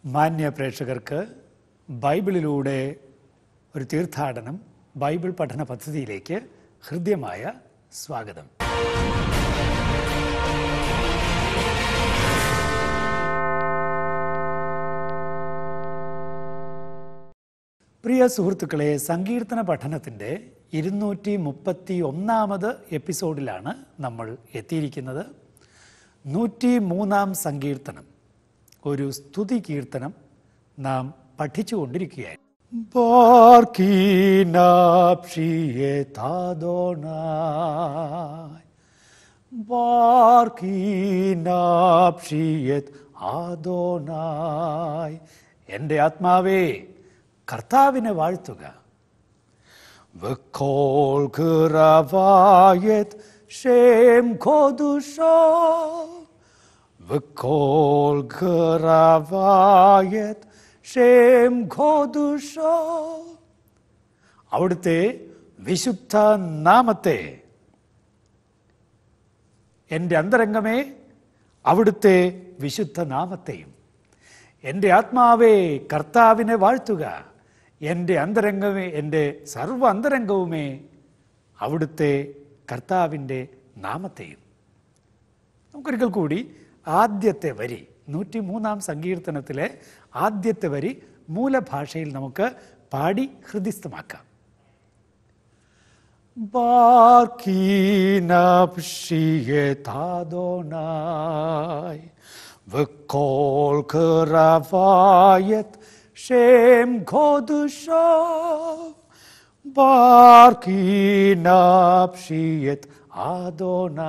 മാന്യ പ്രേക്ഷകർക്ക് ബൈബിളിലൂടെ ഒരു തീർത്ഥാടനം ബൈബിൾ പഠന പദ്ധതിയിലേക്ക് ഹൃദ്യമായ സ്വാഗതം പ്രിയ സുഹൃത്തുക്കളെ സങ്കീർത്തന പഠനത്തിൻ്റെ ഇരുന്നൂറ്റി മുപ്പത്തി ഒന്നാമത് എപ്പിസോഡിലാണ് നമ്മൾ എത്തിയിരിക്കുന്നത് നൂറ്റി മൂന്നാം സങ്കീർത്തനം ഒരു സ്തുതി കീർത്തനം നാം പഠിച്ചുകൊണ്ടിരിക്കുകയായി ബാർക്കീനാപ്ഷിയെ താതോണായ് ബാർക്കീനാപ്ഷിയത് ആദോനായ് എൻ്റെ ആത്മാവേ കർത്താവിനെ വാഴ്ത്തുക וכל גרבייט שם קודשו וכל ഗറവായത് ഷേം ഖോദുഷോ അവിടുത്തെ വിശുദ്ധ നാമത്തെ എൻ്റെ അന്തരംഗമേ അവിടുത്തെ വിശുദ്ധ നാമത്തെയും എൻ്റെ ആത്മാവേ കർത്താവിനെ വാഴ്ത്തുക എൻ്റെ അന്തരംഗമേ എൻ്റെ സർവ അന്തരംഗവുമേ അവിടുത്തെ കർത്താവിൻ്റെ നാമത്തെയും നമുക്കൊരിക്കൽ കൂടി ആദ്യത്തെ വരി നൂറ്റി മൂന്നാം സങ്കീർത്തനത്തിലെ ആദ്യത്തെ വരി മൂലഭാഷയിൽ നമുക്ക് പാടി ഹൃദിസ്ഥമാക്കാം Barkina Adonai וכל קרבייט שם קודשו ברכי את אדוני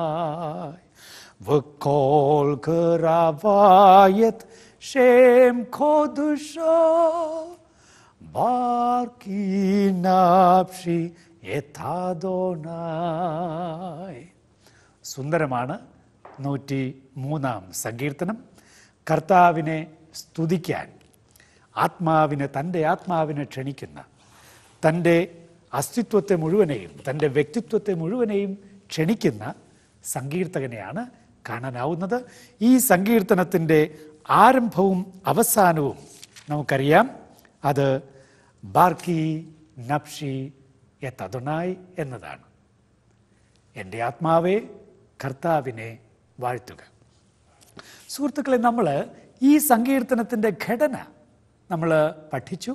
וכל קרבייט שם קודשו ברכי נפשי את അദോനായ് സുന്ദരമാണ് നൂറ്റി മൂന്നാം സങ്കീർത്തനം കർത്താവിനെ സ്തുതിക്കാൻ ആത്മാവിനെ തൻ്റെ ആത്മാവിനെ ക്ഷണിക്കുന്ന തൻ്റെ അസ്തിത്വത്തെ മുഴുവനെയും തൻ്റെ വ്യക്തിത്വത്തെ മുഴുവനെയും ക്ഷണിക്കുന്ന സങ്കീർത്തകനെയാണ് കാണാനാവുന്നത് ഈ സങ്കീർത്തനത്തിൻ്റെ ആരംഭവും അവസാനവും നമുക്കറിയാം അത് ബാർക്കി നപ്ഷി എത്തതുണായി എന്നതാണ് എൻ്റെ ആത്മാവെ കർത്താവിനെ വാഴ്ത്തുക സുഹൃത്തുക്കളെ നമ്മൾ ഈ സങ്കീർത്തനത്തിൻ്റെ ഘടന നമ്മൾ പഠിച്ചു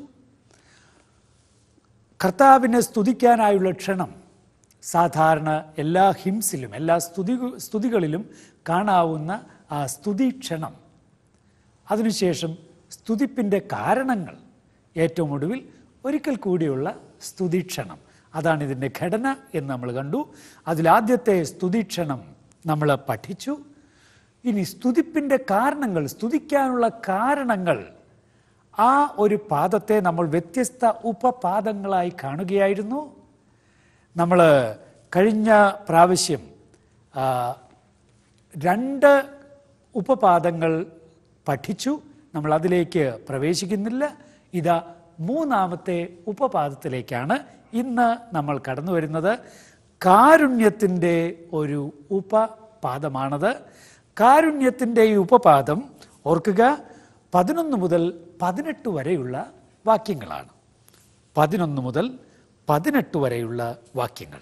കർത്താവിനെ സ്തുതിക്കാനായുള്ള ക്ഷണം സാധാരണ എല്ലാ ഹിംസിലും എല്ലാ സ്തുതി സ്തുതികളിലും കാണാവുന്ന ആ സ്തുതിക്ഷണം അതിനുശേഷം സ്തുതിപ്പിൻ്റെ കാരണങ്ങൾ ഏറ്റവും ഒടുവിൽ ഒരിക്കൽ കൂടിയുള്ള സ്തുതിക്ഷണം അതാണ് ഇതിൻ്റെ ഘടന എന്ന് നമ്മൾ കണ്ടു അതിലാദ്യത്തെ സ്തുതിക്ഷണം നമ്മൾ പഠിച്ചു ഇനി സ്തുതിപ്പിൻ്റെ കാരണങ്ങൾ സ്തുതിക്കാനുള്ള കാരണങ്ങൾ ആ ഒരു പാദത്തെ നമ്മൾ വ്യത്യസ്ത ഉപപാദങ്ങളായി കാണുകയായിരുന്നു നമ്മൾ കഴിഞ്ഞ പ്രാവശ്യം ആ, രണ്ട് ഉപപാദങ്ങൾ പഠിച്ചു നമ്മൾ അതിലേക്ക് പ്രവേശിക്കുന്നില്ല ഇതാ മൂന്നാമത്തെ ഉപപാദത്തിലേക്കാണ് ഇന്ന് നമ്മൾ കടന്നു വരുന്നത് കാരുണ്യത്തിൻ്റെ ഒരു ഉപപാദമാണത് കാരുണ്യത്തിൻ്റെ ഈ ഉപപാദം ഓർക്കുക പതിനൊന്ന് മുതൽ പതിനെട്ട് വരെയുള്ള വാക്യങ്ങളാണ് പതിനൊന്ന് മുതൽ പതിനെട്ട് വരെയുള്ള വാക്യങ്ങൾ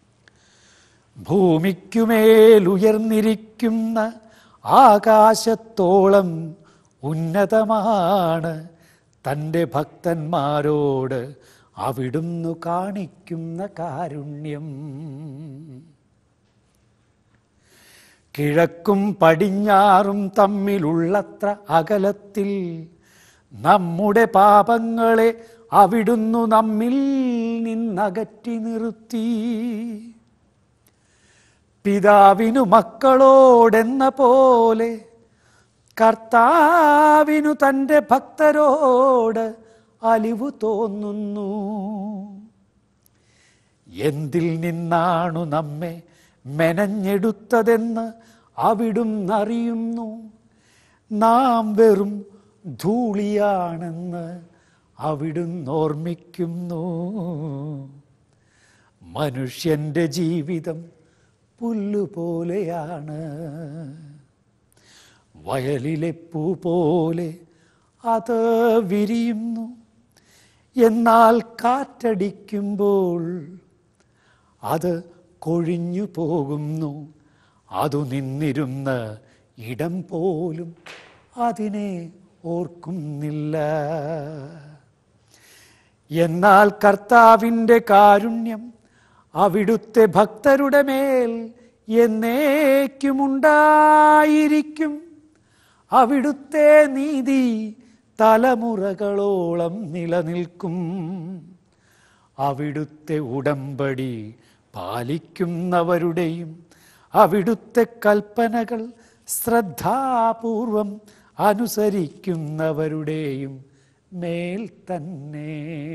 ഭൂമിക്കുമേലുയർന്നിരിക്കുന്ന ആകാശത്തോളം ഉന്നതമാണ് തൻ്റെ ഭക്തന്മാരോട് അവിടുന്ന് കാണിക്കുന്ന കാരുണ്യം കിഴക്കും പടിഞ്ഞാറും തമ്മിലുള്ളത്ര അകലത്തിൽ നമ്മുടെ പാപങ്ങളെ അവിടുന്നു നമ്മിൽ നിന്നകറ്റി നിർത്തി പിതാവിനു മക്കളോടെന്ന പോലെ കർത്താവിനു തൻ്റെ ഭക്തരോട് അലിവു തോന്നുന്നു എന്തിൽ നിന്നാണു നമ്മെ മെനഞ്ഞെടുത്തതെന്ന് അവിടുന്ന് അറിയുന്നു നാം വെറും ധൂളിയാണെന്ന് അവിടുന്ന് ഓർമ്മിക്കുന്നു മനുഷ്യൻ്റെ ജീവിതം പുല്ലുപോലെയാണ് വയലിലെ പൂ പോലെ അത് വിരിയുന്നു എന്നാൽ കാറ്റടിക്കുമ്പോൾ അത് കൊഴിഞ്ഞു പോകുന്നു അതു നിന്നിരുന്ന ഇടം പോലും അതിനെ ഓർക്കുന്നില്ല എന്നാൽ കർത്താവിൻ്റെ കാരുണ്യം അവിടുത്തെ ഭക്തരുടെ മേൽ എന്നേക്കുമുണ്ടായിരിക്കും അവിടുത്തെ നീതി തലമുറകളോളം നിലനിൽക്കും അവിടുത്തെ ഉടമ്പടി പാലിക്കുന്നവരുടെയും അവിടുത്തെ കൽപ്പനകൾ ശ്രദ്ധാപൂർവം അനുസരിക്കുന്നവരുടെയും മേൽ തന്നെ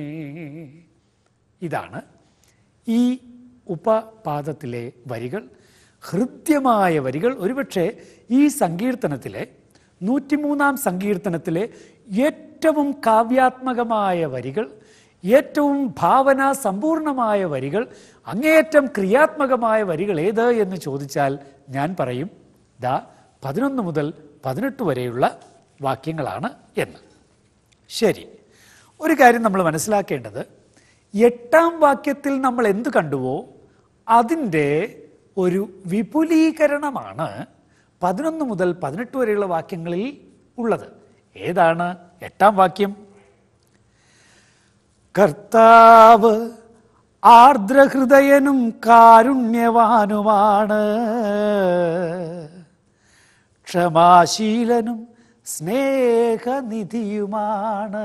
ഇതാണ് ഈ ഉപപാദത്തിലെ വരികൾ ഹൃദ്യമായ വരികൾ ഒരുപക്ഷെ ഈ സങ്കീർത്തനത്തിലെ നൂറ്റിമൂന്നാം സങ്കീർത്തനത്തിലെ ഏറ്റവും കാവ്യാത്മകമായ വരികൾ ഏറ്റവും ഭാവന സമ്പൂർണമായ വരികൾ അങ്ങേയറ്റം ക്രിയാത്മകമായ വരികൾ ഏത് എന്ന് ചോദിച്ചാൽ ഞാൻ പറയും ദാ പതിനൊന്ന് മുതൽ പതിനെട്ട് വരെയുള്ള വാക്യങ്ങളാണ് എന്ന് ശരി ഒരു കാര്യം നമ്മൾ മനസ്സിലാക്കേണ്ടത് എട്ടാം വാക്യത്തിൽ നമ്മൾ എന്ത് കണ്ടുവോ അതിൻ്റെ ഒരു വിപുലീകരണമാണ് പതിനൊന്ന് മുതൽ പതിനെട്ട് വരെയുള്ള വാക്യങ്ങളിൽ ഉള്ളത് ഏതാണ് എട്ടാം വാക്യം കർത്താവ് ആർദ്രഹൃദയനും കാരുണ്യവാനുമാണ് ക്ഷമാശീലനും സ്നേഹനിധിയുമാണ്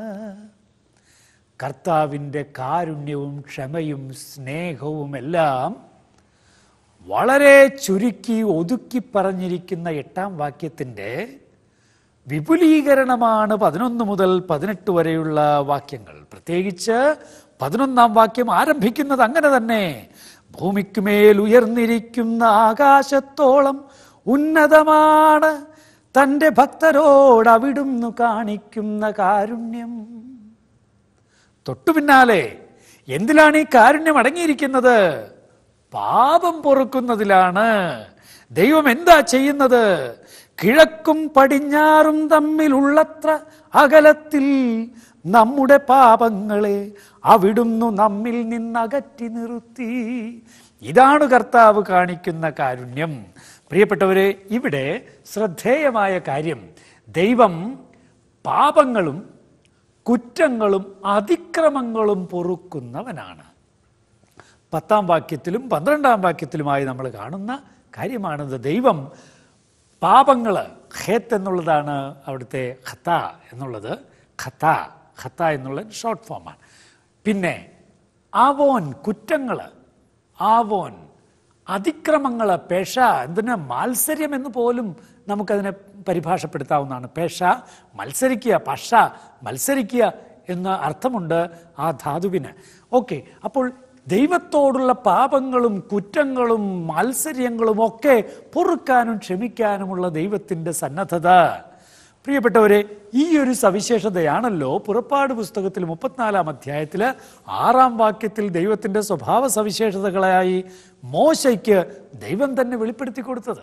കർത്താവിൻ്റെ കാരുണ്യവും ക്ഷമയും സ്നേഹവും എല്ലാം വളരെ ചുരുക്കി ഒതുക്കി പറഞ്ഞിരിക്കുന്ന എട്ടാം വാക്യത്തിൻ്റെ വിപുലീകരണമാണ് പതിനൊന്ന് മുതൽ പതിനെട്ട് വരെയുള്ള വാക്യങ്ങൾ പ്രത്യേകിച്ച് പതിനൊന്നാം വാക്യം ആരംഭിക്കുന്നത് അങ്ങനെ തന്നെ ഭൂമിക്കുമേൽ ഉയർന്നിരിക്കുന്ന ആകാശത്തോളം ഉന്നതമാണ് തൻ്റെ ഭക്തരോട് അവിടുന്ന് കാണിക്കുന്ന കാരുണ്യം തൊട്ടു പിന്നാലെ എന്തിലാണ് ഈ കാരുണ്യം അടങ്ങിയിരിക്കുന്നത് പാപം പൊറുക്കുന്നതിലാണ് ദൈവം എന്താ ചെയ്യുന്നത് കിഴക്കും പടിഞ്ഞാറും തമ്മിലുള്ളത്ര അകലത്തിൽ നമ്മുടെ പാപങ്ങളെ അവിടുന്നു നമ്മിൽ നിന്ന് അകറ്റി നിർത്തി ഇതാണ് കർത്താവ് കാണിക്കുന്ന കാരുണ്യം പ്രിയപ്പെട്ടവരെ ഇവിടെ ശ്രദ്ധേയമായ കാര്യം ദൈവം പാപങ്ങളും കുറ്റങ്ങളും അതിക്രമങ്ങളും പൊറുക്കുന്നവനാണ് പത്താം വാക്യത്തിലും പന്ത്രണ്ടാം വാക്യത്തിലുമായി നമ്മൾ കാണുന്ന കാര്യമാണിത് ദൈവം പാപങ്ങൾ ഹേത്ത് എന്നുള്ളതാണ് അവിടുത്തെ ഖത്ത എന്നുള്ളത് ഖത്ത ഖത്ത എന്നുള്ള ഷോർട്ട് ഫോമാണ് പിന്നെ ആവോൻ കുറ്റങ്ങൾ ആവോൻ അതിക്രമങ്ങൾ പേഷ എന്തിന് മാത്സര്യം എന്ന് പോലും നമുക്കതിനെ പരിഭാഷപ്പെടുത്താവുന്നതാണ് പേഷ മത്സരിക്കുക പഷ മത്സരിക്കുക എന്ന അർത്ഥമുണ്ട് ആ ധാതുവിന് ഓക്കെ അപ്പോൾ ദൈവത്തോടുള്ള പാപങ്ങളും കുറ്റങ്ങളും മാത്സര്യങ്ങളും ഒക്കെ പൊറുക്കാനും ക്ഷമിക്കാനുമുള്ള ദൈവത്തിൻ്റെ സന്നദ്ധത പ്രിയപ്പെട്ടവരെ ഈ ഒരു സവിശേഷതയാണല്ലോ പുറപ്പാട് പുസ്തകത്തിൽ മുപ്പത്തിനാലാം അധ്യായത്തിൽ ആറാം വാക്യത്തിൽ ദൈവത്തിൻ്റെ സ്വഭാവ സവിശേഷതകളായി മോശയ്ക്ക് ദൈവം തന്നെ വെളിപ്പെടുത്തി കൊടുത്തത്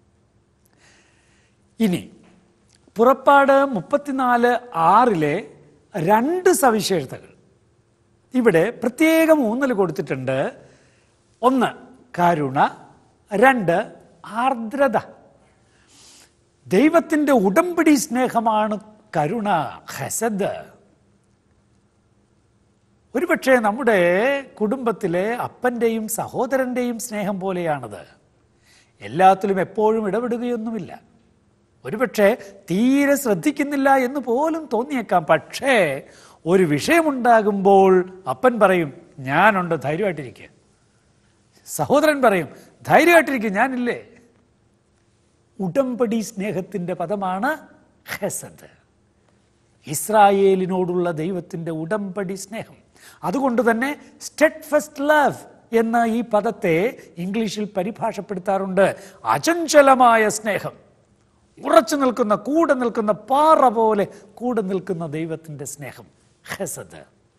ഇനി പുറപ്പാട് മുപ്പത്തിനാല് ആറിലെ രണ്ട് സവിശേഷതകൾ ഇവിടെ പ്രത്യേകം ഊന്നൽ കൊടുത്തിട്ടുണ്ട് ഒന്ന് കരുണ രണ്ട് ആർദ്രത ദൈവത്തിൻ്റെ ഉടമ്പടി സ്നേഹമാണ് കരുണ ഹസദ് ഒരുപക്ഷെ നമ്മുടെ കുടുംബത്തിലെ അപ്പൻ്റെയും സഹോദരൻ്റെയും സ്നേഹം പോലെയാണത് എല്ലാത്തിലും എപ്പോഴും ഇടപെടുകയൊന്നുമില്ല ഒരുപക്ഷെ തീരെ ശ്രദ്ധിക്കുന്നില്ല എന്ന് പോലും തോന്നിയേക്കാം പക്ഷേ ഒരു വിഷയമുണ്ടാകുമ്പോൾ അപ്പൻ പറയും ഞാനുണ്ട് ധൈര്യമായിട്ടിരിക്കുക സഹോദരൻ പറയും ധൈര്യമായിട്ടിരിക്കുക ഞാനില്ലേ ഉടമ്പടി സ്നേഹത്തിൻ്റെ പദമാണ് ഹെസദ് ഇസ്രായേലിനോടുള്ള ദൈവത്തിൻ്റെ ഉടമ്പടി സ്നേഹം അതുകൊണ്ട് തന്നെ സ്റ്റെഡ് ഫസ്റ്റ് ലവ് എന്ന ഈ പദത്തെ ഇംഗ്ലീഷിൽ പരിഭാഷപ്പെടുത്താറുണ്ട് അചഞ്ചലമായ സ്നേഹം ഉറച്ചു നിൽക്കുന്ന കൂടെ നിൽക്കുന്ന പാറ പോലെ കൂടെ നിൽക്കുന്ന ദൈവത്തിൻ്റെ സ്നേഹം ഹെസദ്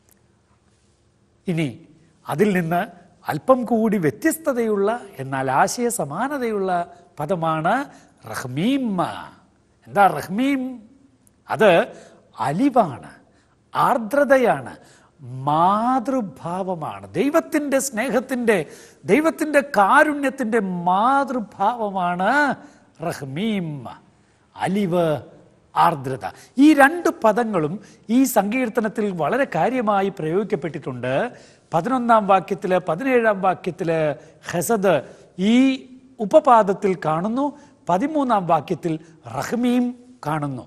ഇനി അതിൽ നിന്ന് അല്പം കൂടി വ്യത്യസ്തതയുള്ള എന്നാൽ ആശയ സമാനതയുള്ള പദമാണ് റഹ്മീം എന്താ റഹ്മീം അത് അലിവാണ് ആർദ്രതയാണ് മാതൃഭാവമാണ് ദൈവത്തിൻ്റെ സ്നേഹത്തിൻ്റെ ദൈവത്തിൻ്റെ കാരുണ്യത്തിൻ്റെ മാതൃഭാവമാണ് റഹ്മീം അലിവ് ആർദ്രത ഈ രണ്ട് പദങ്ങളും ഈ സങ്കീർത്തനത്തിൽ വളരെ കാര്യമായി പ്രയോഗിക്കപ്പെട്ടിട്ടുണ്ട് പതിനൊന്നാം വാക്യത്തിൽ പതിനേഴാം വാക്യത്തിൽ ഹെസദ് ഈ ഉപപാദത്തിൽ കാണുന്നു പതിമൂന്നാം വാക്യത്തിൽ റഹ്മീം കാണുന്നു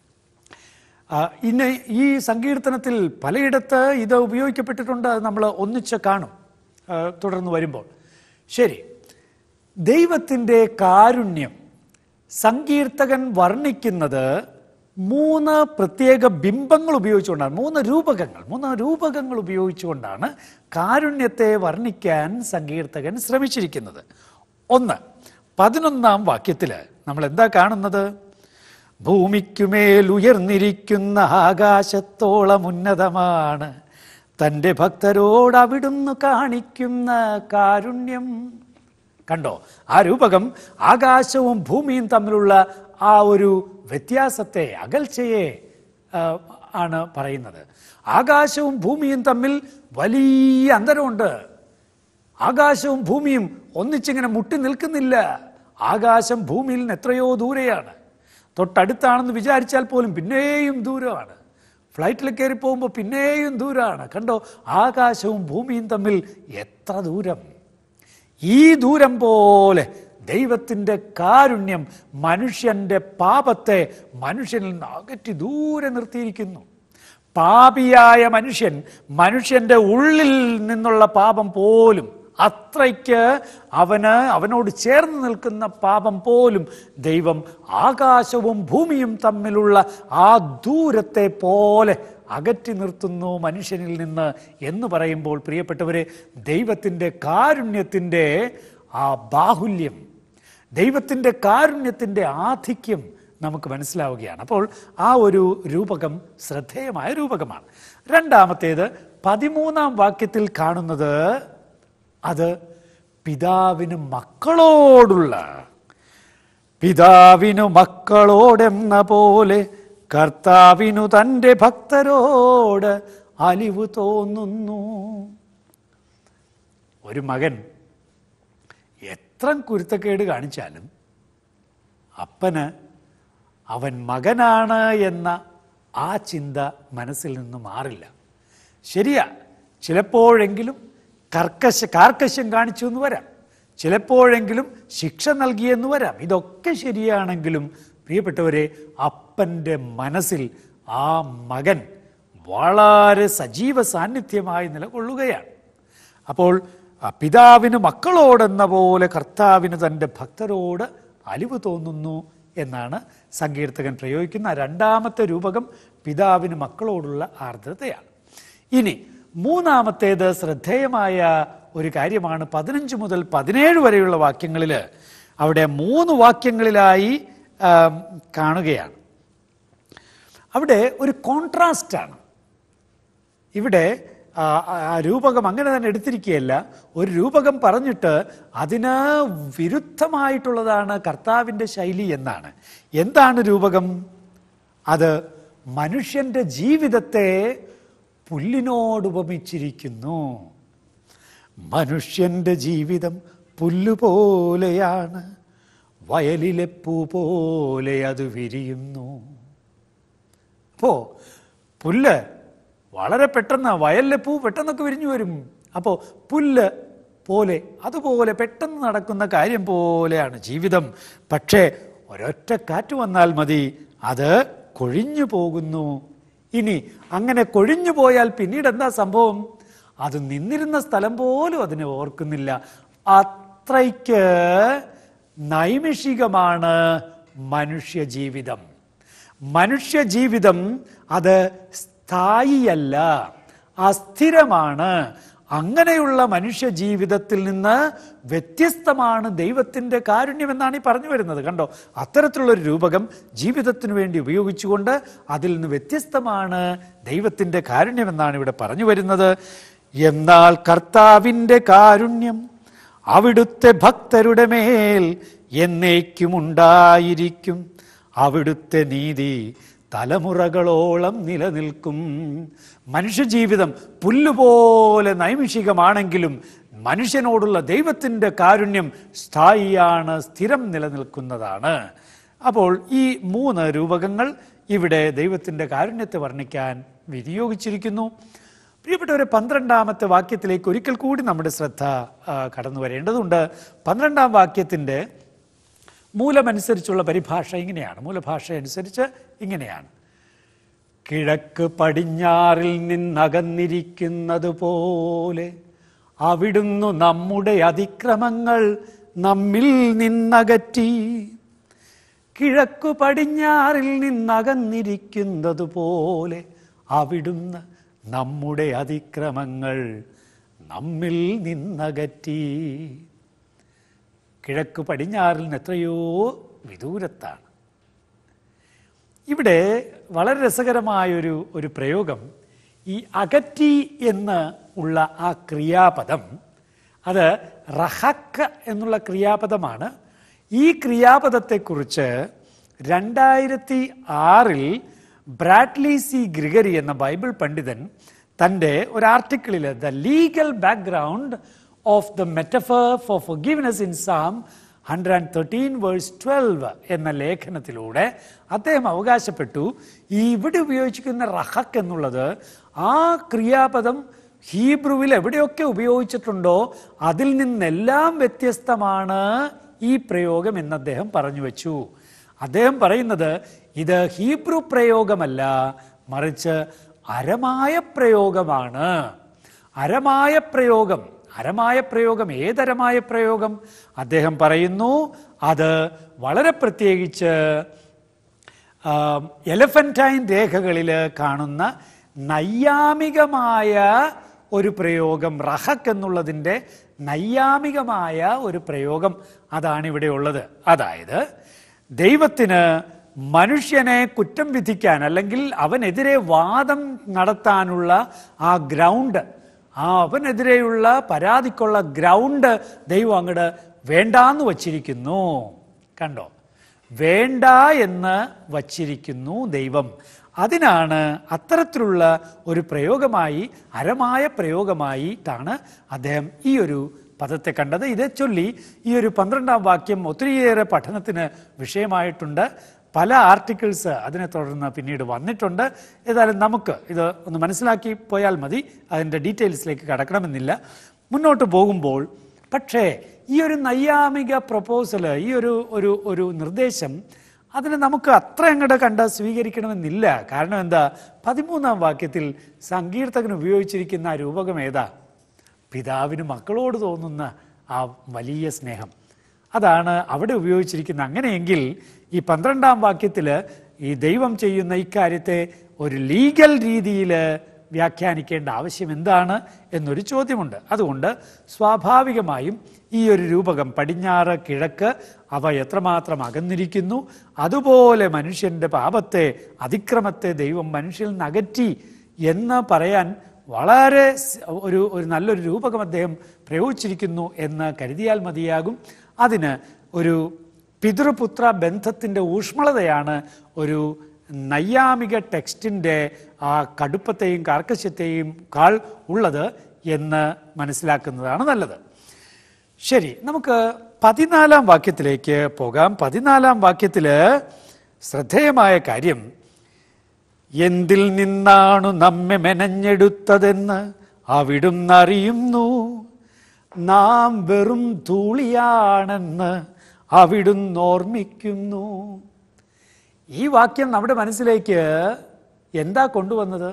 ആ, ഇന്ന് ഈ സങ്കീർത്തനത്തിൽ പലയിടത്ത് ഇത് ഉപയോഗിക്കപ്പെട്ടിട്ടുണ്ട് അത് നമ്മൾ ഒന്നിച്ച് കാണും ആ, തുടർന്ന് വരുമ്പോൾ ശരി ദൈവത്തിൻ്റെ കാരുണ്യം സങ്കീർത്തകൻ വർണ്ണിക്കുന്നത് മൂന്ന് പ്രത്യേക ബിംബങ്ങൾ ഉപയോഗിച്ചുകൊണ്ടാണ് മൂന്ന് രൂപകങ്ങൾ മൂന്ന് രൂപകങ്ങൾ ഉപയോഗിച്ചുകൊണ്ടാണ് കാരുണ്യത്തെ വർണ്ണിക്കാൻ സങ്കീർത്തകൻ ശ്രമിച്ചിരിക്കുന്നത് ഒന്ന് പതിനൊന്നാം വാക്യത്തിൽ നമ്മൾ എന്താ കാണുന്നത് ഭൂമിക്കുമേൽ ഉയർന്നിരിക്കുന്ന ആകാശത്തോളം ഉന്നതമാണ് തൻ്റെ ഭക്തരോട് അവിടുന്ന് കാണിക്കുന്ന കാരുണ്യം കണ്ടോ ആ രൂപകം ആകാശവും ഭൂമിയും തമ്മിലുള്ള ആ ഒരു വ്യത്യാസത്തെ അകൽച്ചയെ ആ, ആണ് പറയുന്നത് ആകാശവും ഭൂമിയും തമ്മിൽ വലിയ അന്തരമുണ്ട് ആകാശവും ഭൂമിയും ഒന്നിച്ചിങ്ങനെ മുട്ടി നിൽക്കുന്നില്ല ആകാശം ഭൂമിയിൽ നിന്ന് എത്രയോ ദൂരെയാണ് തൊട്ടടുത്താണെന്ന് വിചാരിച്ചാൽ പോലും പിന്നെയും ദൂരമാണ് ഫ്ലൈറ്റിൽ കയറി പോകുമ്പോൾ പിന്നെയും ദൂരമാണ് കണ്ടോ ആകാശവും ഭൂമിയും തമ്മിൽ എത്ര ദൂരം ഈ ദൂരം പോലെ ദൈവത്തിൻ്റെ കാരുണ്യം മനുഷ്യൻ്റെ പാപത്തെ മനുഷ്യനിൽ നിന്ന് അകറ്റി ദൂരെ നിർത്തിയിരിക്കുന്നു പാപിയായ മനുഷ്യൻ മനുഷ്യൻ്റെ ഉള്ളിൽ നിന്നുള്ള പാപം പോലും അത്രയ്ക്ക് അവന് അവനോട് ചേർന്ന് നിൽക്കുന്ന പാപം പോലും ദൈവം ആകാശവും ഭൂമിയും തമ്മിലുള്ള ആ ദൂരത്തെ പോലെ അകറ്റി നിർത്തുന്നു മനുഷ്യനിൽ നിന്ന് എന്ന് പറയുമ്പോൾ പ്രിയപ്പെട്ടവരെ ദൈവത്തിൻ്റെ കാരുണ്യത്തിൻ്റെ ആ ബാഹുല്യം ദൈവത്തിൻ്റെ കാരുണ്യത്തിൻ്റെ ആധിക്യം നമുക്ക് മനസ്സിലാവുകയാണ് അപ്പോൾ ആ ഒരു രൂപകം ശ്രദ്ധേയമായ രൂപകമാണ് രണ്ടാമത്തേത് പതിമൂന്നാം വാക്യത്തിൽ കാണുന്നത് അത് പിതാവിന് മക്കളോടുള്ള പിതാവിനു മക്കളോടെന്ന പോലെ കർത്താവിനു തൻ്റെ ഭക്തരോട് അലിവ് തോന്നുന്നു ഒരു മകൻ എത്ര കുരുത്തക്കേട് കാണിച്ചാലും അപ്പന് അവൻ മകനാണ് എന്ന ആ ചിന്ത മനസ്സിൽ നിന്ന് മാറില്ല ശരിയാ ചിലപ്പോഴെങ്കിലും കർക്കശ കാർക്കശ്യം കാണിച്ചു എന്ന് വരാം ചിലപ്പോഴെങ്കിലും ശിക്ഷ നൽകിയെന്ന് വരാം ഇതൊക്കെ ശരിയാണെങ്കിലും പ്രിയപ്പെട്ടവരെ അപ്പൻ്റെ മനസ്സിൽ ആ മകൻ വളരെ സജീവ സാന്നിധ്യമായി നിലകൊള്ളുകയാണ് അപ്പോൾ ആ പിതാവിന് മക്കളോടെന്ന പോലെ കർത്താവിന് തൻ്റെ ഭക്തരോട് അലിവ് തോന്നുന്നു എന്നാണ് സങ്കീർത്തകൻ പ്രയോഗിക്കുന്ന ആ രണ്ടാമത്തെ രൂപകം പിതാവിന് മക്കളോടുള്ള ആർദ്രതയാണ് ഇനി മൂന്നാമത്തേത് ശ്രദ്ധേയമായ ഒരു കാര്യമാണ് പതിനഞ്ച് മുതൽ പതിനേഴ് വരെയുള്ള വാക്യങ്ങളിൽ അവിടെ മൂന്ന് വാക്യങ്ങളിലായി ആം, കാണുകയാണ് അവിടെ ഒരു കോൺട്രാസ്റ്റാണ് ഇവിടെ ആ, ആ രൂപകം അങ്ങനെ തന്നെ എടുത്തിരിക്കുകയല്ല ഒരു രൂപകം പറഞ്ഞിട്ട് അതിന് വിരുദ്ധമായിട്ടുള്ളതാണ് കർത്താവിൻ്റെ ശൈലി എന്നാണ് എന്താണ് രൂപകം അത് മനുഷ്യൻ്റെ ജീവിതത്തെ പുല്ലിനോട് ഉപമിച്ചിരിക്കുന്നു മനുഷ്യൻ്റെ ജീവിതം പുല്ലുപോലെയാണ് വയലിലെ പൂ പോലെ അത് വിരിയുന്നു അപ്പോൾ പുല്ല് വളരെ പെട്ടെന്ന് വയലിലെ പൂ പെട്ടെന്നൊക്കെ വിരിഞ്ഞു വരും അപ്പോൾ പുല്ല് പോലെ അതുപോലെ പെട്ടെന്ന് നടക്കുന്ന കാര്യം പോലെയാണ് ജീവിതം പക്ഷേ ഒരൊറ്റ കാറ്റ് വന്നാൽ മതി അത് കൊഴിഞ്ഞു പോകുന്നു ഇനി അങ്ങനെ കൊഴിഞ്ഞു പോയാൽ പിന്നീട് എന്താ സംഭവം അത് നിന്നിരുന്ന സ്ഥലം പോലും അതിനെ ഓർക്കുന്നില്ല അത്രയ്ക്ക് നൈമിഷികമാണ് മനുഷ്യ ജീവിതം മനുഷ്യ ജീവിതം അത് സ്ഥായിയല്ല അസ്ഥിരമാണ് അങ്ങനെയുള്ള മനുഷ്യ ജീവിതത്തിൽ നിന്ന് വ്യത്യസ്തമാണ് ദൈവത്തിൻ്റെ കാരുണ്യം എന്നാണ് ഈ പറഞ്ഞു വരുന്നത് കണ്ടോ അത്തരത്തിലുള്ള ഒരു രൂപകം ജീവിതത്തിന് വേണ്ടി ഉപയോഗിച്ചുകൊണ്ട് അതിൽ നിന്ന് വ്യത്യസ്തമാണ് ദൈവത്തിൻ്റെ കാരുണ്യം എന്നാണ് ഇവിടെ പറഞ്ഞു വരുന്നത് എന്നാൽ കർത്താവിൻ്റെ കാരുണ്യം അവിടുത്തെ ഭക്തരുടെ മേൽ എന്നേക്കും ഉണ്ടായിരിക്കും അവിടുത്തെ നീതി തലമുറകളോളം നിലനിൽക്കും മനുഷ്യജീവിതം പുല്ലുപോലെ നൈമിഷികമാണെങ്കിലും മനുഷ്യനോടുള്ള ദൈവത്തിൻ്റെ കാരുണ്യം സ്ഥായിയാണ് സ്ഥിരം നിലനിൽക്കുന്നതാണ് അപ്പോൾ ഈ മൂന്ന് രൂപകങ്ങൾ ഇവിടെ ദൈവത്തിൻ്റെ കാരുണ്യത്തെ വർണ്ണിക്കാൻ വിനിയോഗിച്ചിരിക്കുന്നു പ്രിയപ്പെട്ടവരെ പന്ത്രണ്ടാമത്തെ വാക്യത്തിലേക്ക് ഒരിക്കൽ കൂടി നമ്മുടെ ശ്രദ്ധ ആ, കടന്നു വരേണ്ടതുണ്ട് പന്ത്രണ്ടാം വാക്യത്തിൻ്റെ മൂലമനുസരിച്ചുള്ള പരിഭാഷ ഇങ്ങനെയാണ് മൂലഭാഷ അനുസരിച്ച് ഇങ്ങനെയാണ് കിഴക്ക് പടിഞ്ഞാറിൽ നിന്നകന്നിരിക്കുന്നത് പോലെ അവിടുന്നു നമ്മുടെ അതിക്രമങ്ങൾ നമ്മിൽ നിന്നകറ്റി കിഴക്കു പടിഞ്ഞാറിൽ നിന്നകന്നിരിക്കുന്നത് പോലെ അവിടുന്ന് നമ്മുടെ അതിക്രമങ്ങൾ നമ്മിൽ നിന്നകറ്റി കിഴക്ക് പടിഞ്ഞാറിൽ നിന്ന് എത്രയോ വിദൂരത്താണ് ഇവിടെ വളരെ രസകരമായൊരു ഒരു പ്രയോഗം ഈ അകറ്റി എന്ന് ഉള്ള ആ ക്രിയാപദം അത് റഹക്ക് എന്നുള്ള ക്രിയാപദമാണ് ഈ ക്രിയാപദത്തെക്കുറിച്ച് രണ്ടായിരത്തി ആറിൽ ബ്രാഡ്ലി സി ഗ്രിഗറി എന്ന ബൈബിൾ പണ്ഡിതൻ തൻ്റെ ഒരു ആർട്ടിക്കിളിൽ the legal background of the metaphor for forgiveness in Psalm hundred and thirteen verse twelve എന്ന ലേഖനത്തിലൂടെ അദ്ദേഹം അവകാശപ്പെട്ടു ഈ ഇവിടെ ഉപയോഗിച്ചിരിക്കുന്ന റഹക്ക് എന്നുള്ളത് ആ ക്രിയാപദം ഹീബ്രുവിൽ എവിടെയൊക്കെ ഉപയോഗിച്ചിട്ടുണ്ടോ അതിൽ നിന്നെല്ലാം വ്യത്യസ്തമാണ് ഈ പ്രയോഗം എന്ന് അദ്ദേഹം പറഞ്ഞു വെച്ചു അദ്ദേഹം പറയുന്നത് ഇത് ഹീബ്രു പ്രയോഗമല്ല മറിച്ച് അരമായ പ്രയോഗമാണ് അരമായ പ്രയോഗം അരമായ പ്രയോഗം ഏതരമായ പ്രയോഗം അദ്ദേഹം പറയുന്നു അത് വളരെ പ്രത്യേകിച്ച് എലഫൻറ്റൈൻ രേഖകളിൽ കാണുന്ന നൈയാമികമായ ഒരു പ്രയോഗം റഹക്ക് എന്നുള്ളതിൻ്റെ നൈയാമികമായ ഒരു പ്രയോഗം അതാണ് ഇവിടെ ഉള്ളത് അതായത് ദൈവത്തിന് മനുഷ്യനെ കുറ്റം വിധിക്കാൻ അല്ലെങ്കിൽ അവനെതിരെ വാദം നടത്താനുള്ള ആ ഗ്രൗണ്ട് ആ അവനെതിരെയുള്ള പരാതിക്കുള്ള ഗ്രൗണ്ട് ദൈവം അങ്ങോട്ട് വേണ്ടാന്ന് വച്ചിരിക്കുന്നു കണ്ടോ വേണ്ട എന്ന് വച്ചിരിക്കുന്നു ദൈവം അതിനാണ് അത്തരത്തിലുള്ള ഒരു പ്രയോഗമായി അരമായ പ്രയോഗമായിട്ടാണ് അദ്ദേഹം ഈ ഒരു പദത്തെ കണ്ടത് ഇതേ ചൊല്ലി ഈ ഒരു പന്ത്രണ്ടാം വാക്യം ഒത്തിരിയേറെ പഠനത്തിന് വിഷയമായിട്ടുണ്ട് പല ആർട്ടിക്കിൾസ് അതിനെ തുടർന്ന് പിന്നീട് വന്നിട്ടുണ്ട് ഏതായാലും നമുക്ക് ഇത് ഒന്ന് മനസ്സിലാക്കി പോയാൽ മതി അതിൻ്റെ ഡീറ്റെയിൽസിലേക്ക് കടക്കണമെന്നില്ല മുന്നോട്ട് പോകുമ്പോൾ പക്ഷേ ഈ ഒരു നൈയാമിക പ്രപ്പോസൽ ഈ ഒരു ഒരു ഒരു നിർദ്ദേശം അതിനെ നമുക്ക് അത്ര അങ്ങോട്ട് കണ്ട് സ്വീകരിക്കണമെന്നില്ല കാരണം എന്താ പതിമൂന്നാം വാക്യത്തിൽ സങ്കീർത്തകൻ ഉപയോഗിച്ചിരിക്കുന്ന ആ രൂപകം ഏതാ പിതാവിന് മക്കളോട് തോന്നുന്ന ആ വലിയ സ്നേഹം അതാണ് അവിടെ ഉപയോഗിച്ചിരിക്കുന്നത് അങ്ങനെയെങ്കിൽ ഈ പന്ത്രണ്ടാം വാക്യത്തിൽ ഈ ദൈവം ചെയ്യുന്ന ഇക്കാര്യത്തെ ഒരു ലീഗൽ രീതിയിൽ വ്യാഖ്യാനിക്കേണ്ട ആവശ്യം എന്താണ് എന്നൊരു ചോദ്യമുണ്ട് അതുകൊണ്ട് സ്വാഭാവികമായും ഈ ഒരു രൂപകം പടിഞ്ഞാറ് കിഴക്ക് അവ എത്രമാത്രം അകന്നിരിക്കുന്നു അതുപോലെ മനുഷ്യന്റെ പാപത്തെ അതിക്രമത്തെ ദൈവം മനുഷ്യൽ നിന്ന് അകറ്റി എന്ന് പറയാൻ വളരെ സ് ഒരു ഒരു നല്ലൊരു രൂപകം അദ്ദേഹം പ്രയോഗിച്ചിരിക്കുന്നു എന്ന് കരുതിയാൽ മതിയാകും അതിന് ഒരു പിതൃപുത്ര ബന്ധത്തിൻ്റെ ഊഷ്മളതയാണ് ഒരു നൈയാമിക ടെക്സ്റ്റിൻ്റെ ആ കടുപ്പത്തെയും കാർക്കശ്യത്തെയും കാൾ ഉള്ളത് എന്ന് മനസ്സിലാക്കുന്നതാണ് നല്ലത് ശരി നമുക്ക് പതിനാലാം വാക്യത്തിലേക്ക് പോകാം പതിനാലാം വാക്യത്തില് ശ്രദ്ധേയമായ കാര്യം എന്തിൽ നിന്നാണു നമ്മെ മെനഞ്ഞെടുത്തതെന്ന് അവിടുന്ന് അറിയുന്നു നാം വെറും ധൂളിയാണെന്ന് അവിടുന്ന് ഓർമ്മിക്കുന്നു ഈ വാക്യം നമ്മുടെ മനസ്സിലേക്ക് എന്താ കൊണ്ടുവന്നത്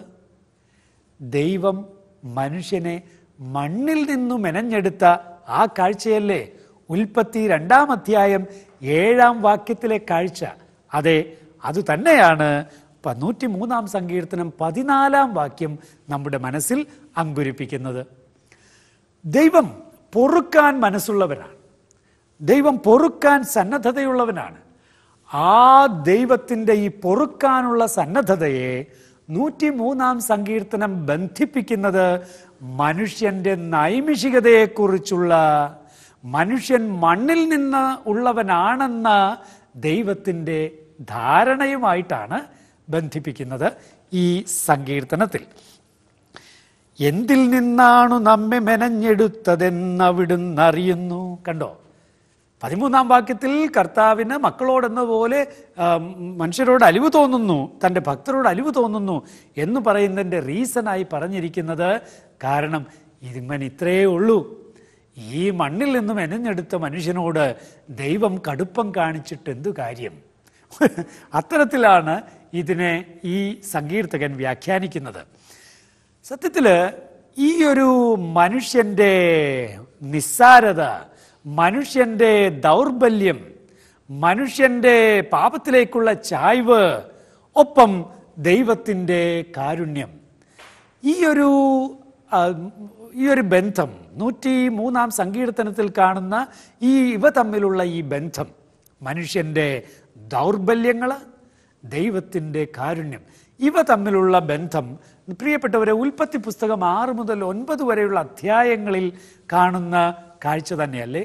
ദൈവം മനുഷ്യനെ മണ്ണിൽ നിന്നു മെനഞ്ഞെടുത്ത ആ കാഴ്ചയല്ലേ ഉൽപ്പത്തി രണ്ടാം അധ്യായം ഏഴാം വാക്യത്തിലെ കാഴ്ച അതെ അത് തന്നെയാണ് പ- നൂറ്റി മൂന്നാം സങ്കീർത്തനം പതിനാലാം വാക്യം നമ്മുടെ മനസ്സിൽ അങ്കുരിപ്പിക്കുന്നത് ദൈവം പൊറുക്കാൻ മനസ്സുള്ളവരാണ് ദൈവം പൊറുക്കാൻ സന്നദ്ധതയുള്ളവനാണ് ആ ദൈവത്തിൻ്റെ ഈ പൊറുക്കാനുള്ള സന്നദ്ധതയെ നൂറ്റി മൂന്നാം സങ്കീർത്തനം ബന്ധിപ്പിക്കുന്നത് മനുഷ്യന്റെ നൈമിഷികതയെക്കുറിച്ചുള്ള മനുഷ്യൻ മണ്ണിൽ നിന്ന് ഉള്ളവനാണെന്ന ദൈവത്തിൻ്റെ ധാരണയുമായിട്ടാണ് ബന്ധിപ്പിക്കുന്നത് ഈ സങ്കീർത്തനത്തിൽ എന്തിൽ നിന്നാണു നമ്മെ മെനഞ്ഞെടുത്തതെന്നവിടുന്ന് അറിയുന്നു കണ്ടോ പതിമൂന്നാം വാക്യത്തിൽ കർത്താവിന് മക്കളോടെന്നപോലെ ആ, മനുഷ്യരോട് അലിവ് തോന്നുന്നു തൻ്റെ ഭക്തരോട് അലിവ് തോന്നുന്നു എന്ന് പറയുന്നതിൻ്റെ റീസണായി പറഞ്ഞിരിക്കുന്നത് കാരണം ഇതിങ്ങനെ ഇത്രയേ ഉള്ളൂ ഈ മണ്ണിൽ നിന്നും എനഞ്ഞെടുത്ത മനുഷ്യനോട് ദൈവം കടുപ്പം കാണിച്ചിട്ട് എന്തു കാര്യം അത്തരത്തിലാണ് ഇതിനെ ഈ സങ്കീർത്തകൻ വ്യാഖ്യാനിക്കുന്നത് സത്യത്തിൽ ഈ ഒരു മനുഷ്യൻ്റെ നിസ്സാരത മനുഷ്യൻ്റെ ദൗർബല്യം മനുഷ്യൻ്റെ പാപത്തിലേക്കുള്ള ചായ്വ് ഒപ്പം ദൈവത്തിൻ്റെ കാരുണ്യം ഈ ഒരു ആ, ഈ ഒരു ബന്ധം നൂറ്റി മൂന്നാം സങ്കീർത്തനത്തിൽ കാണുന്ന ഈ ഇവ തമ്മിലുള്ള ഈ ബന്ധം മനുഷ്യൻ്റെ ദൗർബല്യങ്ങൾ ദൈവത്തിൻ്റെ കാരുണ്യം ഇവ തമ്മിലുള്ള ബന്ധം പ്രിയപ്പെട്ടവരെ ഉൽപ്പത്തി പുസ്തകം ആറ് മുതൽ ഒൻപത് വരെയുള്ള അധ്യായങ്ങളിൽ കാണുന്ന കാഴ്ച തന്നെയല്ലേ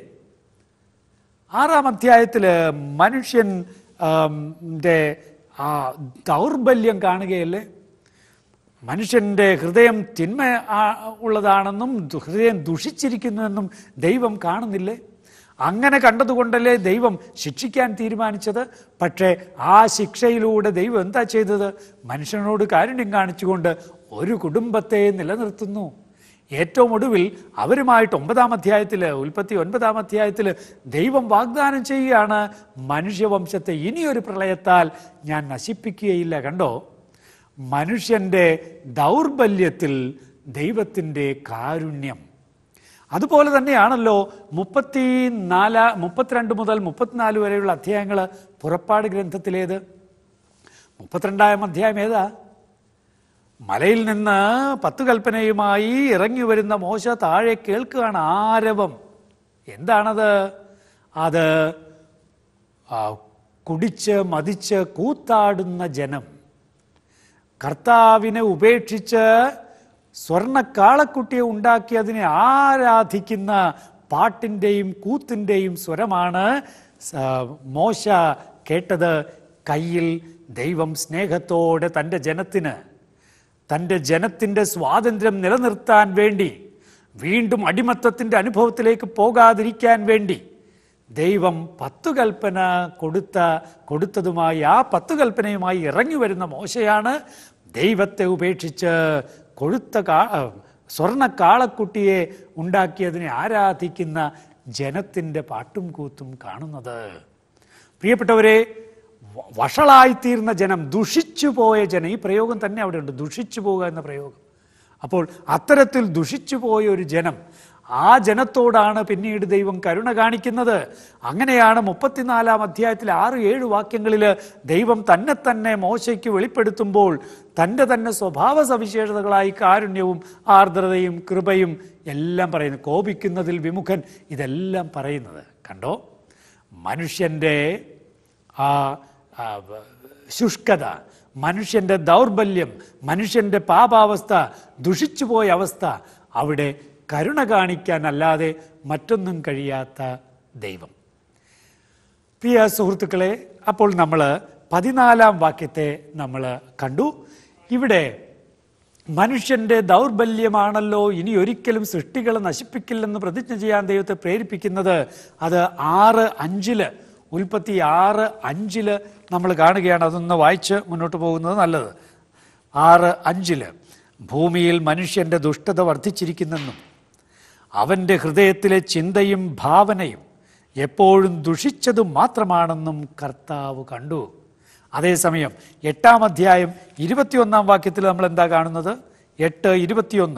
ആറാം അധ്യായത്തിൽ മനുഷ്യൻ ആം, ന്റെ ആ ദൗർബല്യം കാണുകയല്ലേ മനുഷ്യൻ്റെ ഹൃദയം തിന്മ ആ- ഉള്ളതാണെന്നും ദു- ഹൃദയം ദുഷിച്ചിരിക്കുന്നുവെന്നും ദൈവം കാണുന്നില്ലേ അങ്ങനെ കണ്ടതുകൊണ്ടല്ലേ ദൈവം ശിക്ഷിക്കാൻ തീരുമാനിച്ചത് പക്ഷേ ആ ശിക്ഷയിലൂടെ ദൈവം എന്താ ചെയ്തത് മനുഷ്യനോട് കാരുണ്യം കാണിച്ചുകൊണ്ട് ഒരു കുടുംബത്തെ നിലനിർത്തുന്നു ഏറ്റവും ഒടുവിൽ അവരുമായിട്ട് ഒമ്പതാം അധ്യായത്തിൽ ഉൽപ്പത്തി ഒൻപതാം അധ്യായത്തിൽ ദൈവം വാഗ്ദാനം ചെയ്യുകയാണ് മനുഷ്യവംശത്തെ ഇനിയൊരു പ്രളയത്താൽ ഞാൻ നശിപ്പിക്കുകയില്ല കണ്ടോ മനുഷ്യൻ്റെ ദൗർബല്യത്തിൽ ദൈവത്തിൻ്റെ കാരുണ്യം അതുപോലെ തന്നെയാണല്ലോ മുപ്പത്തി നാല് മുപ്പത്തിരണ്ട് മുതൽ മുപ്പത്തിനാല് വരെയുള്ള അധ്യായങ്ങൾ പുറപ്പാട് ഗ്രന്ഥത്തിലേത് മുപ്പത്തിരണ്ടാം അധ്യായം ഏതാ മലയിൽ നിന്ന് പത്തു കൽപ്പനയുമായി ഇറങ്ങി വരുന്ന മോശ താഴെ കേൾക്കുകയാണ് ആരവം എന്താണത് അത് ആ, കുടിച്ച് മതിച്ച് കൂത്താടുന്ന ജനം കർത്താവിനെ ഉപേക്ഷിച്ച് സ്വർണ്ണ കാളക്കുട്ടിയെ ഉണ്ടാക്കി അതിനെ ആരാധിക്കുന്ന പാട്ടിൻ്റെയും കൂത്തിൻ്റെയും സ്വരമാണ് സ- മോശ കേട്ടത് കയ്യിൽ ദൈവം സ്നേഹത്തോടെ തൻ്റെ ജനത്തിന് തൻ്റെ ജനത്തിൻ്റെ സ്വാതന്ത്ര്യം നിലനിർത്താൻ വേണ്ടി വീണ്ടും അടിമത്തത്തിൻ്റെ അനുഭവത്തിലേക്ക് പോകാതിരിക്കാൻ വേണ്ടി ദൈവം പത്തു കൽപ്പന കൊടുത്ത കൊടുത്തതുമായി ആ പത്തു കൽപ്പനയുമായി ഇറങ്ങി വരുന്ന മോശയാണ് ദൈവത്തെ ഉപേക്ഷിച്ച് കൊഴുത്ത കാ സ്വർണ്ണ കാളക്കുട്ടിയെ ഉണ്ടാക്കിയതിനെ ആരാധിക്കുന്ന ജനത്തിൻ്റെ പാട്ടും കൂത്തും കാണുന്നത് പ്രിയപ്പെട്ടവരെ വ- വഷളായിത്തീർന്ന ജനം ദുഷിച്ചു പോയ ജനം ഈ പ്രയോഗം തന്നെ അവിടെ ഉണ്ട് ദുഷിച്ചു പോവുക എന്ന പ്രയോഗം അപ്പോൾ അത്തരത്തിൽ ദുഷിച്ചു പോയ ഒരു ജനം ആ ജനത്തോടാണ് പിന്നീട് ദൈവം കരുണ കാണിക്കുന്നത് അങ്ങനെയാണ് മുപ്പത്തിനാലാം അധ്യായത്തിലെ ആറ് ഏഴ് വാക്യങ്ങളിൽ ദൈവം തന്നെ തന്നെ മോശയ്ക്ക് വെളിപ്പെടുത്തുമ്പോൾ തൻ്റെ തന്നെ സ്വഭാവ സവിശേഷതകളായി കാരുണ്യവും ആർദ്രതയും കൃപയും എല്ലാം പറയുന്നു കോപിക്കുന്നതിൽ വിമുഖൻ ഇതെല്ലാം പറയുന്നത് കണ്ടോ മനുഷ്യൻ്റെ ആ ആ, വ- ശുഷ്കത മനുഷ്യൻ്റെ ദൗർബല്യം മനുഷ്യൻ്റെ പാപാവസ്ഥ ദുഷിച്ചുപോയ അവസ്ഥ അവിടെ കരുണ കാണിക്കാനല്ലാതെ മറ്റൊന്നും കഴിയാത്ത ദൈവം പ്രിയ സുഹൃത്തുക്കളെ അപ്പോൾ നമ്മൾ പതിനാലാം വാക്യത്തെ നമ്മൾ കണ്ടു ഇവിടെ മനുഷ്യന്റെ ദൗർബല്യമാണല്ലോ ഇനി ഒരിക്കലും സൃഷ്ടികളെ നശിപ്പിക്കില്ലെന്ന് പ്രതിജ്ഞ ചെയ്യാൻ ദൈവത്തെ പ്രേരിപ്പിക്കുന്നത് അത് ആറ് അഞ്ചില് ഉൽപ്പത്തി ആറ് അഞ്ചില് നമ്മൾ കാണുകയാണ് അതൊന്ന് വായിച്ച് മുന്നോട്ട് പോകുന്നത് നല്ലത് ആറ് അഞ്ചില് ഭൂമിയിൽ മനുഷ്യന്റെ ദുഷ്ടത വർദ്ധിച്ചിരിക്കുന്നെന്നും അവൻ്റെ ഹൃദയത്തിലെ ചിന്തയും ഭാവനയും എപ്പോഴും ദുഷിച്ചതു മാത്രമാണെന്നും കർത്താവ് കണ്ടു അതേസമയം എട്ടാം അധ്യായം ഇരുപത്തിയൊന്നാം വാക്യത്തിൽ നമ്മൾ എന്താ കാണുന്നത് എട്ട് ഇരുപത്തിയൊന്ന്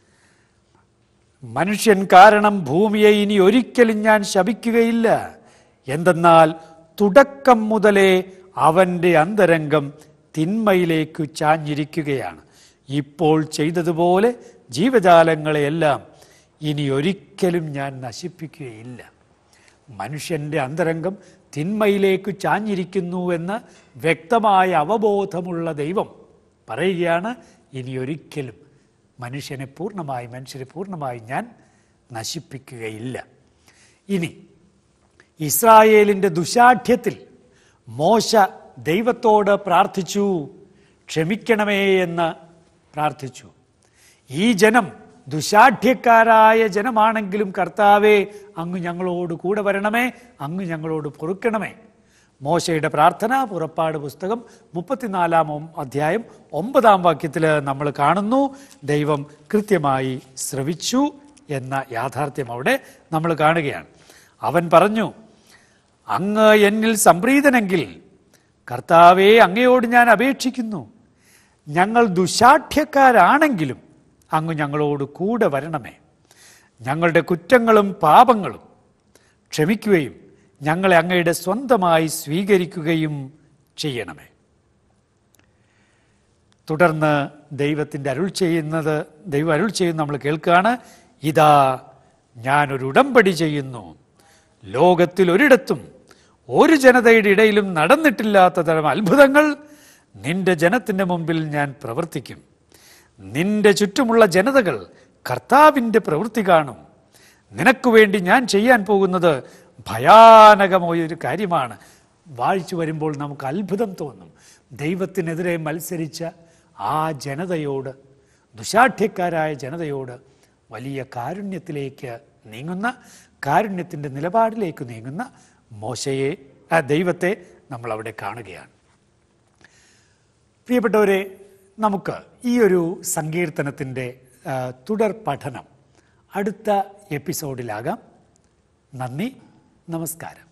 മനുഷ്യൻ കാരണം ഭൂമിയെ ഇനി ഒരിക്കലും ഞാൻ ശപിക്കുകയില്ല എന്തെന്നാൽ തുടക്കം മുതലേ അവൻ്റെ അന്തരംഗം തിന്മയിലേക്ക് ചാഞ്ഞിരിക്കുകയാണ് ഇപ്പോൾ ചെയ്തതുപോലെ ജീവജാലങ്ങളെയെല്ലാം ഇനി ഒരിക്കലും ഞാൻ നശിപ്പിക്കുകയില്ല മനുഷ്യൻ്റെ അന്തരംഗം തിന്മയിലേക്ക് ചാഞ്ഞിരിക്കുന്നു എന്ന് വ്യക്തമായ അവബോധമുള്ള ദൈവം പറയുകയാണ് ഇനി ഒരിക്കലും മനുഷ്യനെ പൂർണ്ണമായി മനുഷ്യരെ പൂർണ്ണമായി ഞാൻ നശിപ്പിക്കുകയില്ല ഇനി ഇസ്രായേലിൻ്റെ ദുശാഠ്യത്തിൽ മോശ ദൈവത്തോട് പ്രാർത്ഥിച്ചു ക്ഷമിക്കണമേ എന്ന് പ്രാർത്ഥിച്ചു ഈ ജനം ദുശാഠ്യക്കാരായ ജനമാണെങ്കിലും കർത്താവെ അങ്ങ് ഞങ്ങളോട് കൂടെ വരണമേ അങ്ങ് ഞങ്ങളോട് പൊറുക്കണമേ മോശയുടെ പ്രാർത്ഥന പുറപ്പാട് പുസ്തകം മുപ്പത്തിനാലാം ഒം- അധ്യായം ഒമ്പതാം വാക്യത്തിൽ നമ്മൾ കാണുന്നു ദൈവം കൃത്യമായി ശ്രവിച്ചു എന്ന യാഥാർത്ഥ്യം അവിടെ നമ്മൾ കാണുകയാണ് അവൻ പറഞ്ഞു അങ്ങ് എന്നിൽ സംപ്രീതനെങ്കിൽ കർത്താവെ അങ്ങയോട് ഞാൻ അപേക്ഷിക്കുന്നു ഞങ്ങൾ ദുശാഠ്യക്കാരാണെങ്കിലും അങ്ങ് ഞങ്ങളോട് കൂടെ വരണമേ ഞങ്ങളുടെ കുറ്റങ്ങളും പാപങ്ങളും ക്ഷമിക്കുകയും ഞങ്ങളെ അങ്ങയുടെ സ്വന്തമായി സ്വീകരിക്കുകയും ചെയ്യണമേ തുടർന്ന് ദൈവത്തിൻ്റെ അരുൾ ചെയ്യുന്നത് ദൈവം അരുൾ ചെയ്യുന്ന നമ്മൾ കേൾക്കുകയാണ് ഇതാ ഞാനൊരു ഉടമ്പടി ചെയ്യുന്നു ലോകത്തിൽ ഒരിടത്തും ഒരു ജനതയുടെ ഇടയിലും നടന്നിട്ടില്ലാത്ത തരം അത്ഭുതങ്ങൾ നിന്റെ ജനത്തിൻ്റെ മുമ്പിൽ ഞാൻ പ്രവർത്തിക്കും നിന്റെ ചുറ്റുമുള്ള ജനതകൾ കർത്താവിൻ്റെ പ്രവൃത്തി കാണും നിനക്ക് വേണ്ടി ഞാൻ ചെയ്യാൻ പോകുന്നത് ഭയാനകമായൊരു കാര്യമാണ് വായിച്ചു വരുമ്പോൾ നമുക്ക് അത്ഭുതം തോന്നും ദൈവത്തിനെതിരെ മത്സരിച്ച ആ ജനതയോട് ദുശാഠ്യക്കാരായ ജനതയോട് വലിയ കാരുണ്യത്തിലേക്ക് നീങ്ങുന്ന കാരുണ്യത്തിൻ്റെ നിലപാടിലേക്ക് നീങ്ങുന്ന മോശയെ ആ ദൈവത്തെ നമ്മൾ അവിടെ കാണുകയാണ് പ്രിയപ്പെട്ടവരെ നമുക്ക് ഈ ഒരു സങ്കീർത്തനത്തിൻ്റെ ആ, തുടർ പഠനം അടുത്ത എപ്പിസോഡിലാകാം നന്ദി നമസ്കാരം